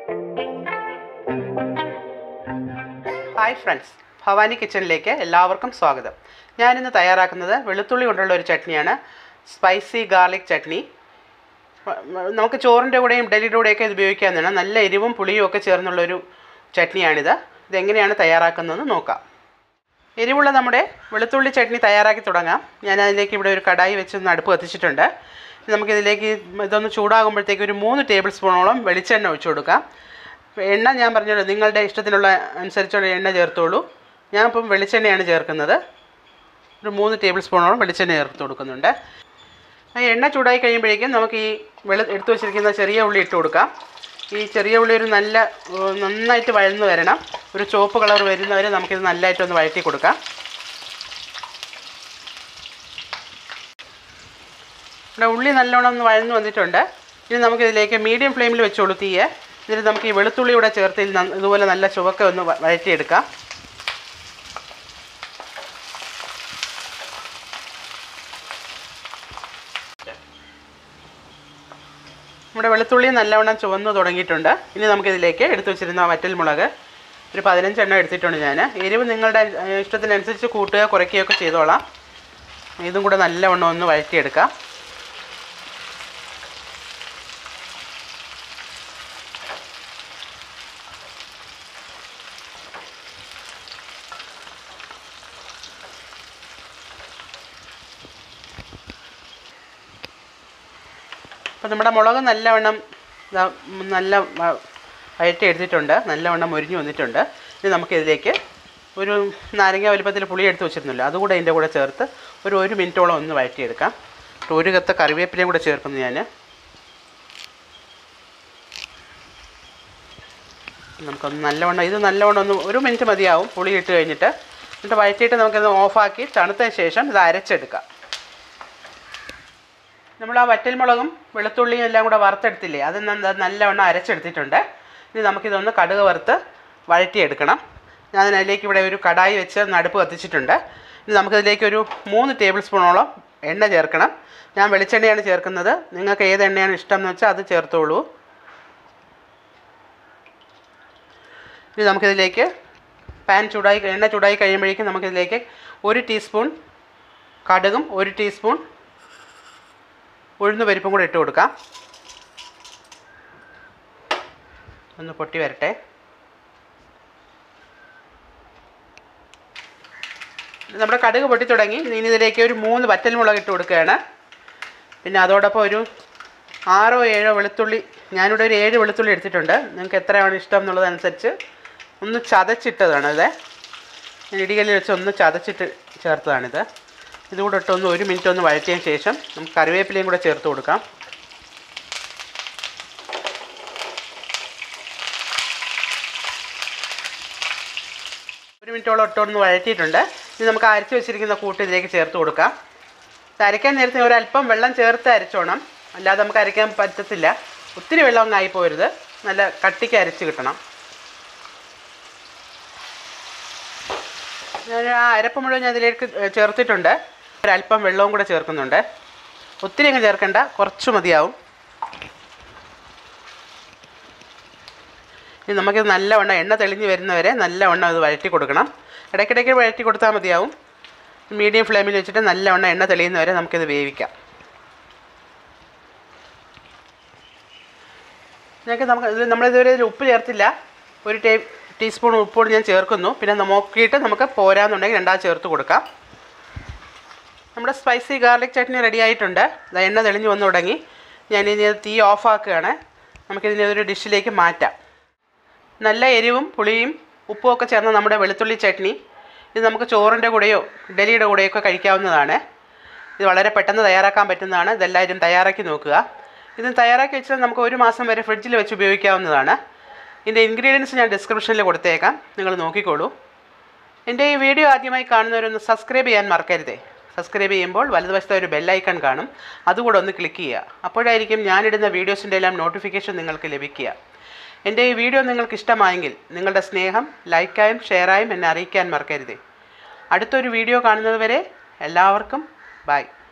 hi friends Bhavani കിച്ചണിലേക്ക് എല്ലാവർക്കും സ്വാഗതം ഞാനിന്ന് തയ്യാറാക്കുന്നത് വെളുത്തുള്ളി കൊണ്ടുള്ള ഒരു ചട്നിയാണ് സ്പൈസി ഗാർലിക് ചട്നി വ- വ- നമുക്ക് ചോറിൻ്റെ കൂടെയും ഇഡലിയുടെ കൂടെയൊക്കെ ഇത് ഉപയോഗിക്കാവുന്നതാണ് നല്ല എരിവും പുളിയും ഒക്കെ ചേർന്നുള്ളൊരു ചട്നിയാണിത് ഇതെങ്ങനെയാണ് തയ്യാറാക്കുന്നതെന്ന് നോക്കാം എരിവുള്ള നമ്മുടെ വെളുത്തുള്ളി ചട്നി തയ്യാറാക്കി തുടങ്ങാം ഞാൻ അതിലേക്ക് ഇവിടെ ഒരു കടായി വെച്ചൊന്ന് അടുപ്പ് കത്തിച്ചിട്ടുണ്ട് ഇനി നമുക്കിതിലേക്ക് ഇതൊന്ന് ചൂടാകുമ്പോഴത്തേക്ക് ഒരു മൂന്ന് ടേബിൾ സ്പൂണോളം വെളിച്ചെണ്ണ ഒഴിച്ചു കൊടുക്കാം എണ്ണ ഞാൻ പറഞ്ഞല്ലോ നിങ്ങളുടെ ഇഷ്ടത്തിനുള്ള അനുസരിച്ചുള്ള എണ്ണ ചേർത്തോളൂ ഞാൻ ഇപ്പം വെളിച്ചെണ്ണയാണ് ചേർക്കുന്നത് ഒരു മൂന്ന് ടേബിൾ സ്പൂണോളം വെളിച്ചെണ്ണ ചേർത്ത് കൊടുക്കുന്നുണ്ട് ആ എണ്ണ ചൂടായി കഴിയുമ്പോഴേക്കും നമുക്ക് ഈ വെളു എടുത്തു വെച്ചിരിക്കുന്ന ചെറിയ ഉള്ളി ഇട്ട് കൊടുക്കാം ഈ ചെറിയ ഉള്ളി ഒരു നല്ല ഏർ, നന്നായിട്ട് വഴന്ന് വരണം ഒരു ചുവപ്പ് കളർ വരുന്നവരെ നമുക്കിത് നല്ലതായിട്ടൊന്ന് വഴറ്റി കൊടുക്കാം ഇവിടെ ഉള്ളി നല്ലോണം ഒന്ന് വഴന്ന് വന്നിട്ടുണ്ട് ഇനി നമുക്കിതിലേക്ക് മീഡിയം ഫ്ലെയിമിൽ വെച്ചോളൂ തീയെ എന്നിട്ട് നമുക്ക് ഈ വെളുത്തുള്ളി കൂടെ ചേർത്ത് ഇതിൽ നന്ന- ഇതുപോലെ നല്ല ചുവക്ക ഒന്ന് വ- വഴറ്റിയെടുക്കാം നമ്മുടെ വെളുത്തുള്ളി നല്ലവണ്ണം ചുവന്ന് തുടങ്ങിയിട്ടുണ്ട് ഇനി നമുക്കിതിലേക്ക് എടുത്തു വെച്ചിരുന്ന വറ്റൽ മുളക് ഒരു പതിനഞ്ചെണ്ണം എടുത്തിട്ടുണ്ട് ഞാൻ എരിവ് നിങ്ങളുടെ ഏഹ്, ഇഷ്ടത്തിനനുസരിച്ച് കൂട്ടുക കുറയ്ക്കുകയൊക്കെ ചെയ്തോളാം ഇതും കൂടെ നല്ലവണ്ണം ഒന്ന് വഴറ്റിയെടുക്കാം അപ്പോൾ നമ്മുടെ മുളക് നല്ലവണ്ണം ദാ നല്ല വ- വഴറ്റി എടുത്തിട്ടുണ്ട് നല്ലവണ്ണം മുരിഞ്ഞു വന്നിട്ടുണ്ട് ഇനി നമുക്കിതിലേക്ക് ഒരു നാരങ്ങ വലുപ്പത്തിൽ പുളി എടുത്ത് വെച്ചിരുന്നല്ലോ അതുകൂടെ ഇതിൻ്റെ കൂടെ ചേർത്ത് ഒരു ഒരു മിനിറ്റോളം ഒന്ന് വഴറ്റിയെടുക്കാം എന്നിട്ട് ഒരു കത്ത് കറിവേപ്പിലയും കൂടെ ചേർക്കുന്നു ഞാൻ നമുക്കൊന്ന് നല്ലവണ്ണം ഇത് നല്ലവണ്ണം ഒന്ന് ഒരു മിനിറ്റ് മതിയാവും പുളി ഇട്ട് കഴിഞ്ഞിട്ട് എന്നിട്ട് വഴറ്റിയിട്ട് നമുക്കിത് ഓഫാക്കി തണുത്തതിന് ശേഷം ഇത് അരച്ചെടുക്കാം നമ്മൾ ആ വറ്റൽമുളകും വെളുത്തുള്ളിയും എല്ലാം കൂടെ വറുത്തെടുത്തില്ലേ അത് ന- നല്ലവണ്ണം അരച്ചെടുത്തിട്ടുണ്ട് ഇനി നമുക്കിതൊന്ന് കടുക് വറുത്ത് വഴറ്റിയെടുക്കണം ഞാൻ അതിലേക്ക് ഇവിടെ ഒരു കടായി വെച്ച് നടുപ്പ് കത്തിച്ചിട്ടുണ്ട് ഇനി നമുക്കിതിലേക്ക് ഒരു മൂന്ന് ടേബിൾ സ്പൂണോളം എണ്ണ ചേർക്കണം ഞാൻ വെളിച്ചെണ്ണയാണ് ചേർക്കുന്നത് നിങ്ങൾക്ക് ഏത് എണ്ണയാണ് ഇഷ്ടം എന്ന് വെച്ചാൽ അത് ചേർത്തോളൂ ഇനി നമുക്കിതിലേക്ക് പാൻ ചൂടായി എണ്ണ ചൂടായി കഴിയുമ്പോഴേക്കും നമുക്കിതിലേക്ക് ഒരു ടീസ്പൂൺ കടുകും ഒരു ടീസ്പൂൺ ഉഴുന്ന് പരിപ്പും കൂടെ ഇട്ട് കൊടുക്കാം ഒന്ന് പൊട്ടി വരട്ടെ നമ്മുടെ കടുക് പൊട്ടി തുടങ്ങി ഇനി ഇതിലേക്ക് ഒരു മൂന്ന് വറ്റൽമുളക് ഇട്ട് കൊടുക്കുകയാണ് പിന്നെ അതോടൊപ്പം ഒരു ആറോ ഏഴോ വെളുത്തുള്ളി ഞാനിവിടെ ഒരു ഏഴ് വെളുത്തുള്ളി എടുത്തിട്ടുണ്ട് നിങ്ങൾക്ക് എത്രയാണ് ഇഷ്ടം എന്നുള്ളതനുസരിച്ച് ഒന്ന് ചതച്ചിട്ടതാണ് ഇത് ഞാൻ ഇടികല്ലിൽ വെച്ച് ഒന്ന് ചതച്ചിട്ട് ചേർത്തതാണിത് ഇതുകൂടെ ഇട്ട് ഒന്ന് ഒരു മിനിറ്റ് ഒന്ന് വഴറ്റിയതിന് ശേഷം നമുക്ക് കറിവേപ്പിലയും കൂടെ ചേർത്ത് കൊടുക്കാം ഒരു മിനിറ്റോളം ഇട്ടൊന്ന് വഴറ്റിയിട്ടുണ്ട് ഇനി നമുക്ക് അരച്ച് വെച്ചിരിക്കുന്ന കൂട്ട് ഇതിലേക്ക് ചേർത്ത് കൊടുക്കാം ഇത് അരയ്ക്കാൻ നേരത്തെ ഒരല്പം വെള്ളം ചേർത്ത് അരച്ചോണം അല്ലാതെ നമുക്ക് അരയ്ക്കാൻ പറ്റത്തില്ല ഒത്തിരി വെള്ളം അങ്ങ് ആയി പോരുത് നല്ല കട്ടിക്ക് അരച്ച് കിട്ടണം ഞാൻ ആ അരപ്പ് മുഴുവൻ ഞാൻ ഇതിലേക്ക് ചേർത്തിട്ടുണ്ട് ഒരല്പം വെള്ളവും കൂടെ ചേർക്കുന്നുണ്ട് ഒത്തിരി അങ്ങ് ചേർക്കണ്ട കുറച്ച് മതിയാവും ഇനി നമുക്കിത് നല്ലവണ്ണം എണ്ണ തെളിഞ്ഞ് വരുന്നവരെ നല്ലവണ്ണം ഇത് വഴറ്റി കൊടുക്കണം ഇടയ്ക്കിടയ്ക്ക് വഴറ്റി കൊടുത്താൽ മതിയാവും മീഡിയം ഫ്ലെയിമിൽ വെച്ചിട്ട് നല്ലവണ്ണം എണ്ണ തെളിയുന്നവരെ നമുക്കിത് വേവിക്കാം ഞങ്ങൾക്ക് നമുക്ക് ഇത് നമ്മളിതുവരെ ഇതിൽ ഉപ്പ് ചേർത്തില്ല ഒരു ടേ ടീസ്പൂൺ ഉപ്പോട് ഞാൻ ചേർക്കുന്നു പിന്നെ നോക്കിയിട്ട് നമുക്ക് പോരാന്നുണ്ടെങ്കിൽ രണ്ടാമത് ചേർത്ത് കൊടുക്കാം നമ്മുടെ സ്പൈസി ഗാർലിക് ചട്നി റെഡി ആയിട്ടുണ്ട് ദാ എണ്ണ തെളിഞ്ഞ് വന്നു തുടങ്ങി ഞാനിനി ഇത് തീ ഓഫാക്കുകയാണ് നമുക്കിതിനെ ഒരു ഡിഷിലേക്ക് മാറ്റാം നല്ല എരിവും പുളിയും ഉപ്പും ഒക്കെ ചേർന്ന നമ്മുടെ വെളുത്തുള്ളി ചട്നി ഇത് നമുക്ക് ചോറിൻ്റെ കൂടെയോ ഇഡലിയുടെ കൂടെയോ ഒക്കെ കഴിക്കാവുന്നതാണ് ഇത് വളരെ പെട്ടെന്ന് തയ്യാറാക്കാൻ പറ്റുന്നതാണ് ഇതെല്ലാവരും തയ്യാറാക്കി നോക്കുക ഇത് തയ്യാറാക്കി വെച്ചാൽ നമുക്ക് ഒരു മാസം വരെ ഫ്രിഡ്ജിൽ വെച്ച് ഉപയോഗിക്കാവുന്നതാണ് ഇതിൻ്റെ ഇൻഗ്രീഡിയൻസ് ഞാൻ ഡിസ്ക്രിപ്ഷനിൽ കൊടുത്തേക്കാം നിങ്ങൾ നോക്കിക്കോളൂ എൻ്റെ ഈ വീഡിയോ ആദ്യമായി കാണുന്നവരൊന്ന് സബ്സ്ക്രൈബ് ചെയ്യാൻ മറക്കരുതേ സബ്സ്ക്രൈബ് ചെയ്യുമ്പോൾ വലതുവശത്തെ ഒരു ബെല്ലൈക്കൺ കാണും അതുകൂടെ ഒന്ന് ക്ലിക്ക് ചെയ്യുക അപ്പോഴായിരിക്കും ഞാനിടുന്ന വീഡിയോസിൻ്റെ എല്ലാം നോട്ടിഫിക്കേഷൻ നിങ്ങൾക്ക് ലഭിക്കുക എൻ്റെ ഈ വീഡിയോ നിങ്ങൾക്ക് ഇഷ്ടമായെങ്കിൽ നിങ്ങളുടെ സ്നേഹം ലൈക്കായും ഷെയറായും എന്നെ അറിയിക്കാൻ മറക്കരുതേ അടുത്തൊരു വീഡിയോ കാണുന്നതുവരെ എല്ലാവർക്കും ബൈ